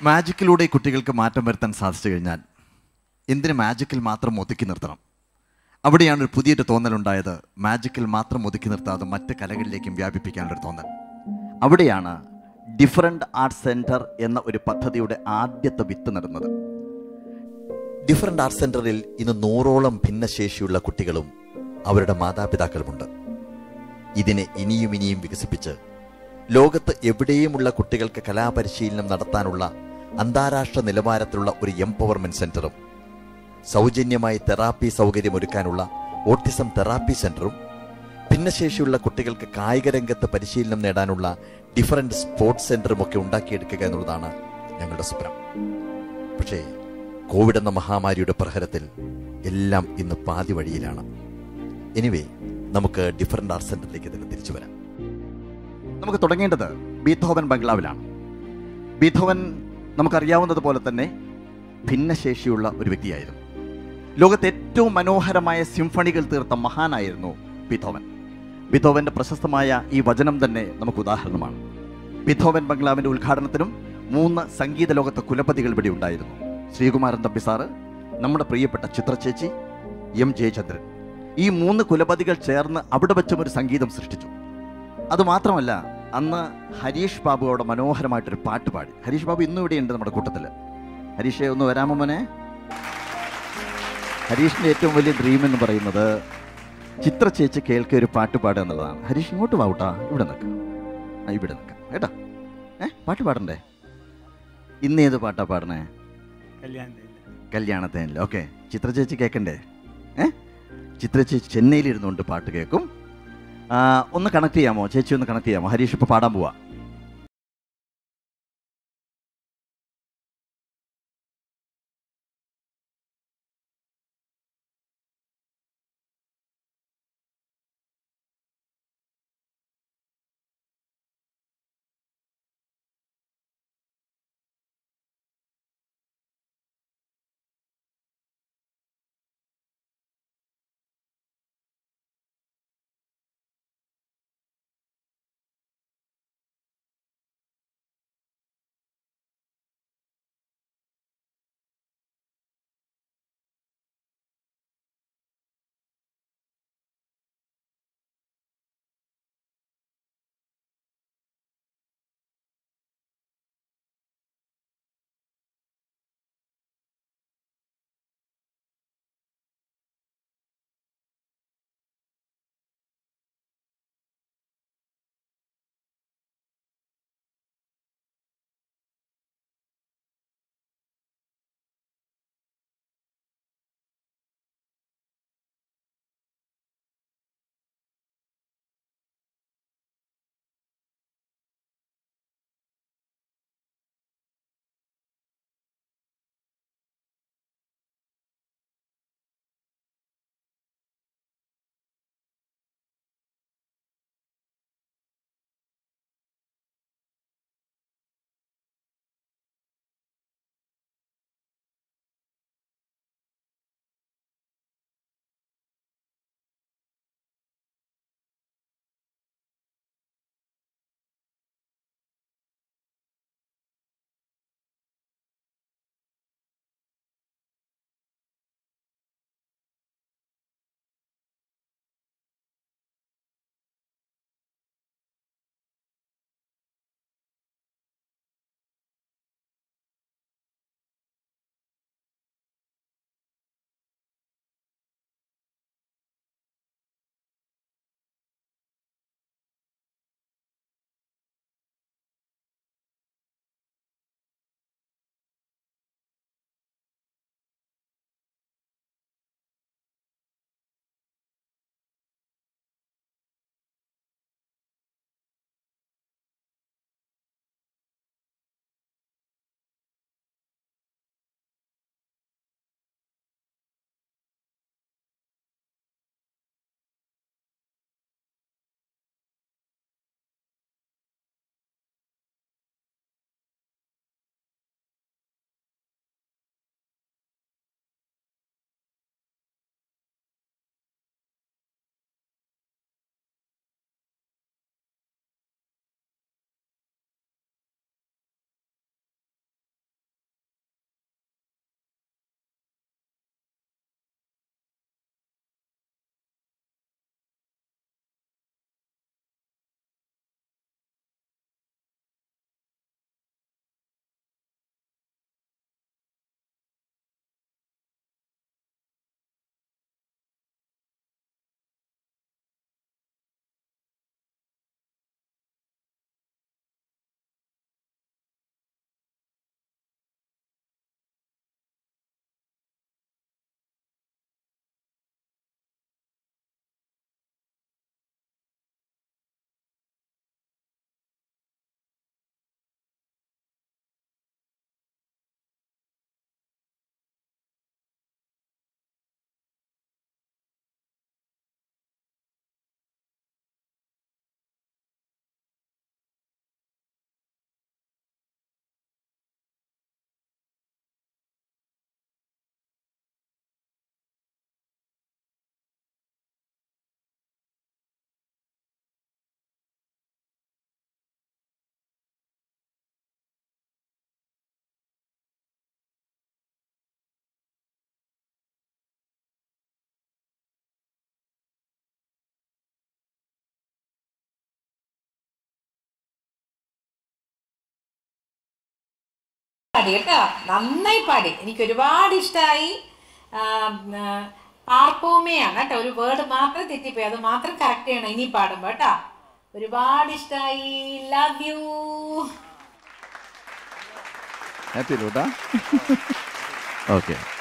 മാജിക്കിലൂടെ കുട്ടികൾക്ക് മാറ്റം വരുത്താൻ സാധിച്ചു കഴിഞ്ഞാൽ എന്തിന് മാജിക്കിൽ മാത്രം ഒതുക്കി നിർത്തണം അവിടെയാണ് ഒരു പുതിയൊരു തോന്നലുണ്ടായത് മാജിക്കിൽ മാത്രം ഒതുക്കി നിർത്താതെ മറ്റ് കലകളിലേക്കും വ്യാപിപ്പിക്കാനുള്ളൊരു തോന്നൽ അവിടെയാണ് ഡിഫറൻറ്റ് ആർട്ട് സെൻറ്റർ എന്ന ഒരു പദ്ധതിയുടെ ആദ്യത്തെ വിത്ത് നടുന്നത് ഡിഫറൻറ്റ് ആർട്ട് സെന്ററിൽ ഇന്ന് നൂറോളം ഭിന്നശേഷിയുള്ള കുട്ടികളും അവരുടെ മാതാപിതാക്കളുമുണ്ട് ഇതിനെ ഇനിയും ഇനിയും വികസിപ്പിച്ച് ലോകത്ത് എവിടെയുമുള്ള കുട്ടികൾക്ക് കലാപരിശീലനം നടത്താനുള്ള അന്താരാഷ്ട്ര നിലവാരത്തിലുള്ള ഒരു എംപവർമെന്റ് സെന്ററും സൗജന്യമായി തെറാപ്പി സൗകര്യമൊരുക്കാനുള്ള ഓട്ടിസം തെറാപ്പി സെന്ററും ഭിന്നശേഷിയുള്ള കുട്ടികൾക്ക് കായിക രംഗത്ത് പരിശീലനം നേടാനുള്ള ഡിഫറൻറ്റ് സ്പോർട്സ് സെന്ററും ഒക്കെ ഉണ്ടാക്കിയെടുക്കുക എന്നുള്ളതാണ് ഞങ്ങളുടെ സ്വപ്നം പക്ഷേ കോവിഡ് എന്ന മഹാമാരിയുടെ പ്രഹരത്തിൽ എല്ലാം ഇന്ന് പാതി വഴിയിലാണ് എനിവേ നമുക്ക് ഡിഫറൻറ്റ് ആർട്ട് സെന്ററിലേക്ക് തന്നെ തിരിച്ചു വരാം നമുക്ക് തുടങ്ങേണ്ടത് ബീഥോവൻ ബംഗ്ലാവിലാണ് ബീഥോവൻ നമുക്കറിയാവുന്നതുപോലെ തന്നെ ഭിന്നശേഷിയുള്ള ഒരു വ്യക്തിയായിരുന്നു ലോകത്തെ ഏറ്റവും മനോഹരമായ സിംഫണികൾ തീർത്ത മഹാനായിരുന്നു ബീഥോവൻ ബിഥോവന്റെ പ്രശസ്തമായ ഈ വചനം തന്നെ നമുക്ക് ഉദാഹരണമാണ് ബിഥോവൻ ബംഗ്ലാവിന്റെ ഉദ്ഘാടനത്തിനും മൂന്ന് സംഗീത ലോകത്തെ കുലപതികൾ ഇവിടെ ഉണ്ടായിരുന്നു ശ്രീകുമാരൻ തമ്പി സാറ് നമ്മുടെ പ്രിയപ്പെട്ട ചിത്രചേച്ചി എം ജയചന്ദ്രൻ ഈ മൂന്ന് കുലപതികൾ ചേർന്ന് അവിടെ വെച്ചും ഒരു സംഗീതം സൃഷ്ടിച്ചു അതുമാത്രമല്ല അന്ന് ഹരീഷ് ബാബു അവിടെ മനോഹരമായിട്ടൊരു പാട്ട് പാടി ഹരീഷ് ബാബു ഇന്നും ഇവിടെയുണ്ട് നമ്മുടെ കൂട്ടത്തിൽ ഹരീഷെ ഒന്ന് വരാമോ മോനെ ഹരീഷിന്റെ ഏറ്റവും വലിയ ഡ്രീം എന്ന് പറയുന്നത് ചിത്ര ചേച്ചി കേൾക്കുക ഒരു പാട്ട് പാടുക എന്നുള്ളതാണ് ഹരീഷ് ഇങ്ങോട്ട് വാവൂട്ടാ ഇവിടെ നിൽക്കാം ആ ഇവിടെ നിൽക്കാം കേട്ടോ ഏ പാട്ട് പാടണ്ടേ ഇന്ന് ഏത് പാട്ടാ പാടണേ കല്യാണത്തില്ല കല്യാണത്തേനില്ല ഓക്കെ ചിത്ര ചേച്ചി കേൾക്കണ്ടേ ഏ ചിത്ര ചേച്ചി ചെന്നൈയിലിരുന്നുകൊണ്ട് പാട്ട് കേൾക്കും ആ, ഒന്ന് കണക്ട് ചെയ്യാമോ ചേച്ചി ഒന്ന് കണക്ട് ചെയ്യാമോ ഹരീഷ് ഇപ്പോൾ പാടാൻ പോവാ പാടി കേട്ടോ നന്നായി പാടി എനിക്ക് ഒരുപാട് ഇഷ്ടമായി പാർപ്പോമയാണ് കേട്ടോ ഒരു വേർഡ് മാത്രം തെറ്റിപ്പോയി അത് മാത്രം കറക്റ്റ് ചെയ്യണം ഇനി പാടുമ്പോ കേട്ടോ ഒരുപാട് ഇഷ്ടമായി ലവ് യു ഹാപ്പി ലൂട്ടാ ഓക്കെ